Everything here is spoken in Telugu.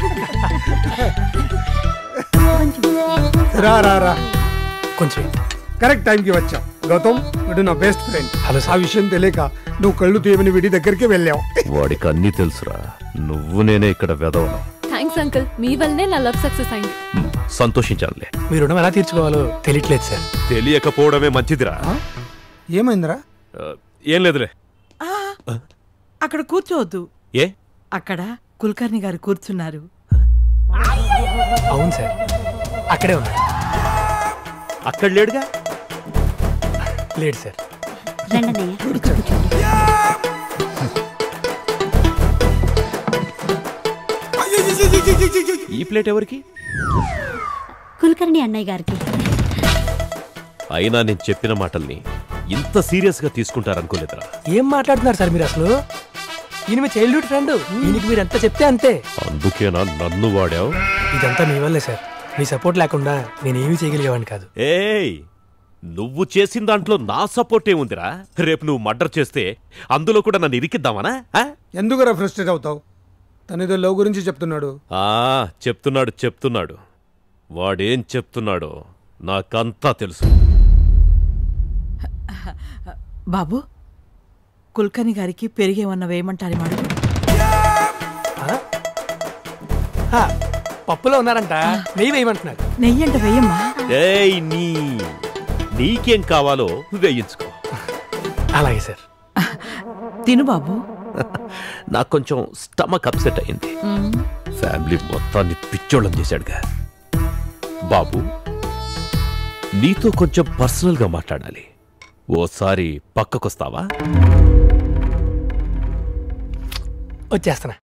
రా రా రా కొంచెం కరెక్ట్ టైంకి వచ్చావు గౌతమ్ వీడు నా బెస్ట్ ఫ్రెండ్ హలో ఆ విషయం తెలియక నువ్వు కళ్ళు తీయమని వీడి దగ్గరికి వెళ్ళావు వాడికి అన్నీ తెలుసురా నువ్వు నేనే ఇక్కడ వెదవను థ్యాంక్స్ అంకుల్ మీ వల్లనే నా లవ్ సక్సెస్ అయింది హ్మ్, సంతోషించానులే మీ రుణం ఎలా తీర్చుకోవాలో తెలియట్లేదు సార్ తెలియకపోవడమే మంచిదిరా ఏమైందిరా ఆ, ఏం లేదులే ఆ, అక్కడ కూర్చోవద్దు ఏ అక్కడ కుల్కర్ణి గారు కూర్చున్నారు అవును సార్ అక్కడే ఉన్నారు అక్కడ లేడుగా లేడు సార్ రండన్నయ్య వచ్చి కూర్చోండి ఈ ప్లేట్ ఎవరికి కుల్కర్ణి అన్నయ్య గారికి అయినా నేను చెప్పిన మాటల్ని ఇంత సీరియస్ గా తీసుకుంటారనుకోలేదురా ఏం మాట్లాడుతున్నారు సార్ మీరు అసలు ఈయన మీ చైల్డ్హుడ్ ఫ్రెండ్ ఈయనకి మీరు ఎంత చెప్తే అంతే అందుకేనా నన్ను వాడావు ఇదంతా మీ వల్లే సార్ మీ సపోర్ట్ లేకుండా నేను ఏమీ చేయగలిగేవాడిని కాదు ఏయ్ నువ్వు చేసిన దాంట్లో నా సపోర్ట్ ఏముందిరా రేపు నువ్వు మర్డర్ చేస్తే అందులో కూడా నన్ను ఇరికిద్దామనా ఆ? ఎందుకురా ఫ్రస్ట్రేట్ అవుతావు తనేదో లవ్ గురించి చెప్తున్నాడు ఆ చెప్తున్నాడు చెప్తున్నాడు వాడేం చెప్తున్నాడో నాకంతా తెలుసు బాబు కుల్కర్ణి గారికి పెరిగేమన్నా వేయమంటారు మాడు ఆ, పప్పులో ఉన్నారంట నెయ్యి వేయమంటున్నారు నెయ్యి అంటే వెయ్యమ్మా ఏయ్ నీ నీకేం కావాలో వేయించుకో అలాగే సార్ తిను బాబు నాకు కొంచెం స్టమక్ అప్సెట్ అయింది ఫ్యామిలీ మొత్తాన్ని పిచ్చోళ్ళం చేశాడుగా బాబు నీతో కొంచెం పర్సనల్గా మాట్లాడాలి ఓసారి పక్కకొస్తావా వచ్చేస్తున్నా